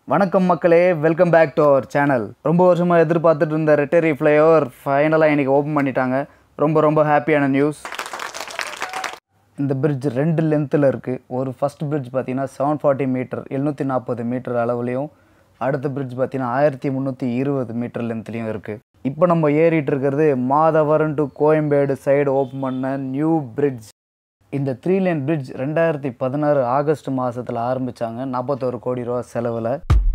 வணக்கம் மக்களே welcome back to our channel ரொம்ப வருஷமாக எதிர்பார்த்துட்டு இருந்த ரெட்டரி ஃப்ளைஓவர் ஃபைனலாக இன்றைக்கி ஓப்பன் பண்ணிட்டாங்க ரொம்ப ரொம்ப ஹாப்பியான நியூஸ் இந்த பிரிட்ஜ் ரெண்டு லென்த்தில் இருக்குது ஒரு ஃபஸ்ட் பிரிட்ஜ் பார்த்தீங்கன்னா செவன் ஃபார்ட்டி மீட்டர் எழுநூற்றி நாற்பது மீட்டர் அளவுலையும் அடுத்த பிரிட்ஜ் பார்த்தீங்கன்னா ஆயிரத்தி முந்நூற்றி இருபது மீட்டர் லென்த்லேயும் இருக்குது இப்போ நம்ம ஏறிட்டு இருக்கிறது Madhavaram to Koyambedu side open பண்ண நியூ பிரிட்ஜ் இந்த த்ரீ லைன் பிரிட்ஜ் ரெண்டாயிரத்தி பதினாறு ஆகஸ்ட் மாதத்தில் ஆரம்பித்தாங்க நாற்பத்தோரு கோடி ரூபா செலவில்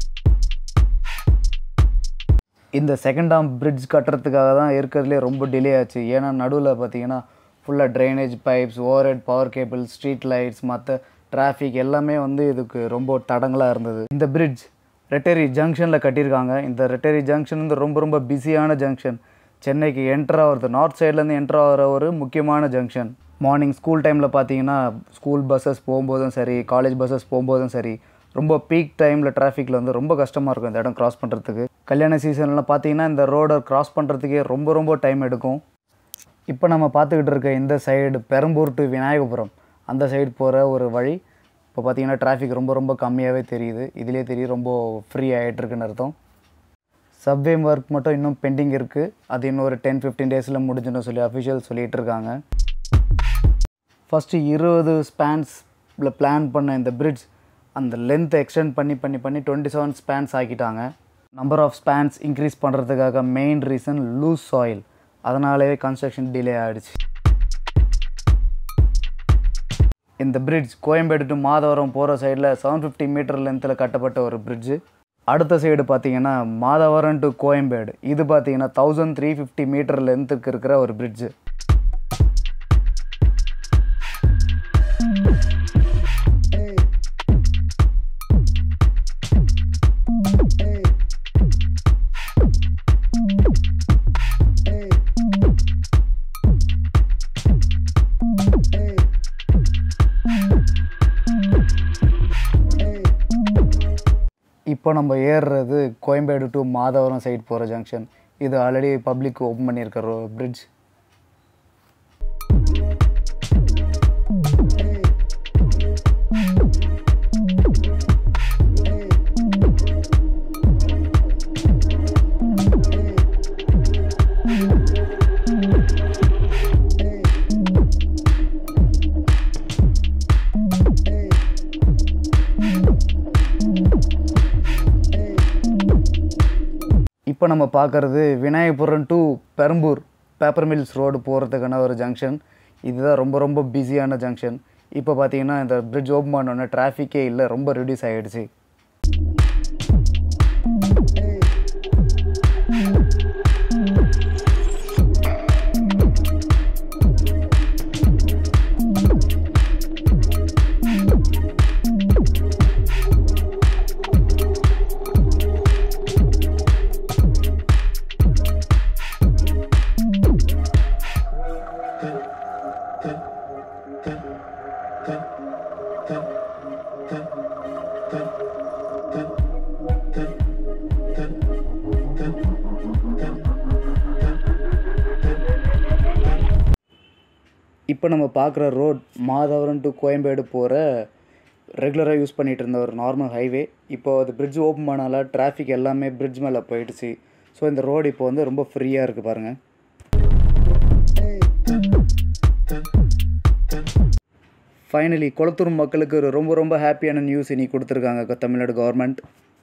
இந்த செகண்ட் ஆம் பிரிட்ஜ் கட்டுறதுக்காக தான் இருக்கிறதுலே ரொம்ப டிலே ஆச்சு ஏன்னா நடுவில் பார்த்தீங்கன்னா ஃபுல்லாக drainage pipes overhead power cable street lights மற்ற டிராஃபிக் எல்லாமே வந்து இதுக்கு ரொம்ப தடங்களாக இருந்தது இந்த பிரிட்ஜ் ரெட்டேரி ஜங்ஷனில் கட்டியிருக்காங்க இந்த ரெட்டேரி ஜங்ஷன் வந்து ரொம்ப ரொம்ப பிஸியான ஜங்ஷன் சென்னைக்கு என்டர் ஆகிறது நார்த் சைட்லேருந்து என்டர் ஆகிற ஒரு முக்கியமான ஜங்ஷன் மார்னிங் ஸ்கூல் டைமில் பார்த்தீங்கன்னா ஸ்கூல் பஸ்ஸஸ் போகும்போதும் சரி காலேஜ் பஸ்ஸஸ் போகும்போதும் சரி ரொம்ப பீக் டைமில் டிராஃபிக்கில் வந்து ரொம்ப கஷ்டமாக இருக்கும் இந்த இடம் கிராஸ் பண்ணுறதுக்கு கல்யாண சீசன்லாம் பார்த்தீங்கன்னா இந்த ரோடை கிராஸ் பண்ணுறதுக்கே ரொம்ப ரொம்ப டைம் எடுக்கும் இப்போ நம்ம பார்த்துக்கிட்டு இருக்க இந்த சைடு பெரம்பூர் டு விநாயகபுரம் அந்த சைடு போகிற ஒரு வழி இப்போ பார்த்தீங்கன்னா டிராஃபிக் ரொம்ப ரொம்ப கம்மியாகவே தெரியுது இதிலே தெரியும் ரொம்ப ஃப்ரீ ஆகிட்டுருக்குன்னு அர்த்தம் சப்வே ஒர்க் மட்டும் இன்னும் பெண்டிங் இருக்குது அது இன்னும் ஒரு டென் ஃபிஃப்டீன் டேஸில் முடிஞ்சிடும் சொல்லி அஃபிஷியல் சொல்லிகிட்டு இருக்காங்க ஃபஸ்ட்டு இருபது ஸ்பேன்ஸில் பிளான் பண்ண இந்த பிரிட்ஜ் அந்த லென்த்தை எக்ஸ்டெண்ட் பண்ணி பண்ணி பண்ணி டுவெண்ட்டி செவன் ஸ்பேன்ஸ் ஆக்கிட்டாங்க நம்பர் ஆஃப் ஸ்பேன்ஸ் இன்க்ரீஸ் பண்ணுறதுக்காக மெயின் ரீசன் லூஸ் சாயில் அதனாலேயே கன்ஸ்ட்ரக்ஷன் டிலே ஆகிடுச்சு இந்த பிரிட்ஜ் கோயம்பேடு டு மாதவரம் போகிற சைடில் செவன் ஃபிஃப்டி மீட்டர் லென்த்தில் கட்டப்பட்ட ஒரு பிரிட்ஜு அடுத்த சைடு பார்த்தீங்கன்னா மாதவரம் டு கோயம்பேடு இது பார்த்தீங்கன்னா தௌசண்ட் த்ரீ ஃபிஃப்டி மீட்டர் லென்த்துக்கு இருக்கிற ஒரு பிரிட்ஜு இப்போ நம்ம ஏறுறது கோயம்பேடு டு மாதவரம் சைடு போகிற ஜங்ஷன் இது ஆல்ரெடி பப்ளிக் ஓப்பன் பண்ணியிருக்கிற பிரிட்ஜ் இப்போ நம்ம பார்க்குறது Vinayagapuram to Perambur paper mills road போகிறதுக்கான ஒரு ஜங்ஷன் இதுதான் ரொம்ப ரொம்ப பிஸியான ஜங்ஷன் இப்போ பார்த்தீங்கன்னா இந்த பிரிட்ஜ் ஓப்பன் பண்ணோன்னே டிராஃபிக்கே இல்லை ரொம்ப ரெடியூஸ் ஆகிடுச்சு இப்போ நம்ம பார்க்குற ரோட் மாதவரம் டு கோயம்பேடு போகிற ரெகுலராக யூஸ் பண்ணிகிட்டு இருந்த ஒரு நார்மல் ஹைவே இப்போ அது பிரிட்ஜ் ஓப்பன் பண்ணால டிராஃபிக் எல்லாமே பிரிட்ஜ் மேலே போயிடுச்சு ஸோ இந்த ரோடு இப்போ வந்து ரொம்ப ஃப்ரீயாக இருக்குது பாருங்கள் ஃபைனலி குளத்தூர் மக்களுக்கு ஒரு ரொம்ப ரொம்ப ஹாப்பியான நியூஸ் இன்னைக்கு கொடுத்துருக்காங்க தமிழ்நாடு கவர்மெண்ட்